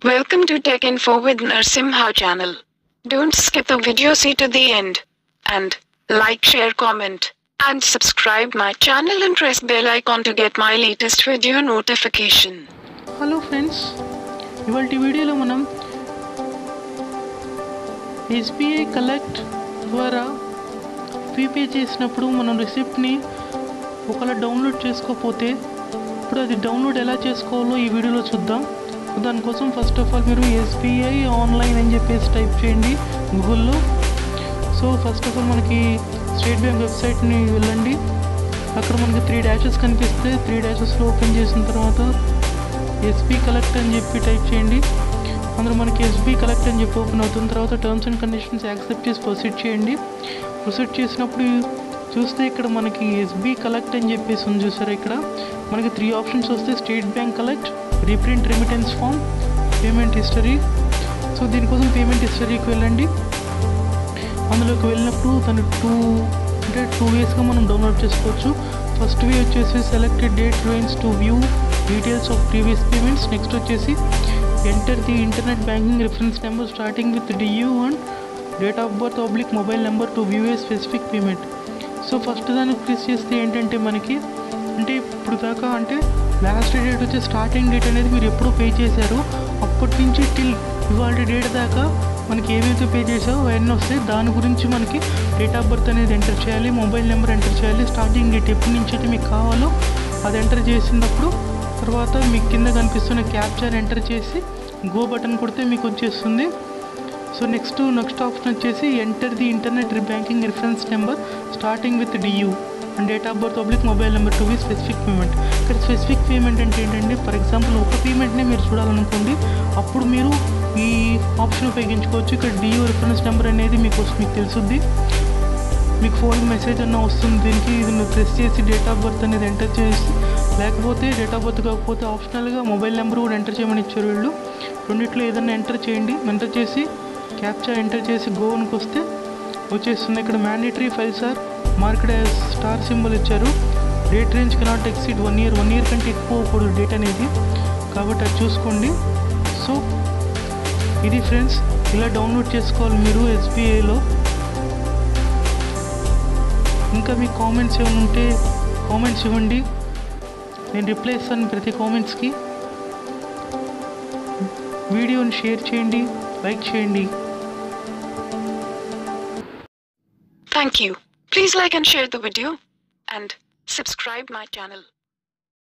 Welcome to Tech Info with Narsimha channel. Don't skip the video, see to the end. And like, share, comment, and subscribe my channel and press bell icon to get my latest video notification. Hello friends ఇవాళ వీడియోలో మనం SBI collect ద్వారా fee pay చేసినప్పుడు మనం రిసిప్ట్ని ఒకవేళ download చేసుకోకపోతే ఇప్పుడు అది డౌన్లోడ్ ఎలా చేసుకోవాలో ఈ వీడియోలో చూద్దాం దానికోసం ఫస్ట్ ఆఫ్ ఆల్ మీరు ఎస్బీఐ ఆన్లైన్ అని చెప్పేసి టైప్ చేయండి గూగుల్లో సో ఫస్ట్ ఆఫ్ ఆల్ మనకి స్టేట్ బ్యాంక్ వెబ్సైట్ని వెళ్ళండి అక్కడ మనకి త్రీ డాషెస్ కనిపిస్తే త్రీ డాషెస్లో ఓపెన్ చేసిన తర్వాత ఎస్బీ కలెక్ట్ అని చెప్పి టైప్ చేయండి అందులో మనకి ఎస్బీ కలెక్ట్ అని చెప్పి ఓపెన్ అవుతుంది తర్వాత టర్మ్స్ అండ్ కండిషన్స్ యాక్సెప్ట్ చేసి ప్రొసీడ్ చేయండి ప్రొసీడ్ చేసినప్పుడు చూస్తే ఇక్కడ మనకి ఎస్బీ కలెక్ట్ అని చెప్పేసి ఉంది చూసారా ఇక్కడ మనకి త్రీ ఆప్షన్స్ వస్తే State Bank collect reprint remittance form payment history so దీనికోసం పేమెంట్ హిస్టరీకి వెళ్ళండి అందులోకి వెళ్ళినప్పుడు దాని టూ అంటే టూ వేస్గా మనం డౌన్లోడ్ చేసుకోవచ్చు ఫస్ట్ వే వచ్చేసి selected date ranges to view details of previous payments next వచ్చేసి enter the internet banking reference number starting with DU and date of birth public mobile number to view a specific payment so first దాన్ని click చేస్తే ఏంటంటే మనకి అంటే ఇప్పుడు దాకా అంటే last date వచ్చి స్టార్టింగ్ డేట్ అనేది మీరు ఎప్పుడు పే చేశారు అప్పటి నుంచి టిల్ ఇవాళ డేట్ దాకా మనకి ఏవైతే పే చేసావో అవన్నీ వస్తాయి దాని గురించి మనకి డేట్ ఆఫ్ బర్త్ అనేది ఎంటర్ చేయాలి మొబైల్ నెంబర్ ఎంటర్ చేయాలి స్టార్టింగ్ డేట్ ఎప్పటి నుంచి అయితే మీకు కావాలో అది ఎంటర్ చేసినప్పుడు తర్వాత మీకు కింద కనిపిస్తున్న క్యాప్చర్ ఎంటర్ చేసి గో బటన్ కొడితే మీకు వచ్చేస్తుంది సో నెక్స్ట్ నెక్స్ట్ ఆప్షన్ వచ్చేసి enter the internet banking reference number starting with DU and date of birth public mobile number to be specific payment ఇక్కడ స్పెసిఫిక్ పేమెంట్ అంటే ఏంటంటే ఫర్ ఎగ్జాంపుల్ ఒక పేమెంట్నే మీరు చూడాలనుకోండి అప్పుడు మీరు ఈ ఆప్షన్ ఉపయోగించుకోవచ్చు ఇక్కడ డియూ రిఫరెన్స్ నెంబర్ అనేది మీకు వస్తుంది మీకు తెలుసుద్ది మీకు ఫోన్ మెసేజ్ అన్న వస్తుంది దీనికి ఇది మీరు ప్రెస్ చేసి డేట్ ఆఫ్ బర్త్ అనేది ఎంటర్ చేసి లేకపోతే డేట్ ఆఫ్ బర్త్ కాకపోతే ఆప్షనల్గా మొబైల్ నెంబర్ కూడా ఎంటర్ చేయమని ఇచ్చారు వీళ్ళు రెండిట్లో ఏదైనా ఎంటర్ చేయండి ఎంటర్ చేసి క్యాప్చర్ ఎంటర్ చేసి గోవన్కి వస్తే వచ్చేస్తుంది ఇక్కడ mandatory files are marked star symbol ఇచ్చారు date range cannot exceed one year one year కంటే ఎక్కువ అవ్వకూడదు డేట్ అనేది కాబట్టి అది చూసుకోండి సో ఇది ఫ్రెండ్స్ ఇలా డౌన్లోడ్ చేసుకోవాలి మీరు ఎస్బీఐలో ఇంకా మీ కామెంట్స్ ఏమైనా ఉంటే కామెంట్స్ ఇవ్వండి నేను రిప్లై ఇస్తాను ప్రతి కామెంట్స్కి వీడియోని షేర్ చేయండి లైక్ చేయండి Thank you. Please like and share the video and subscribe my channel.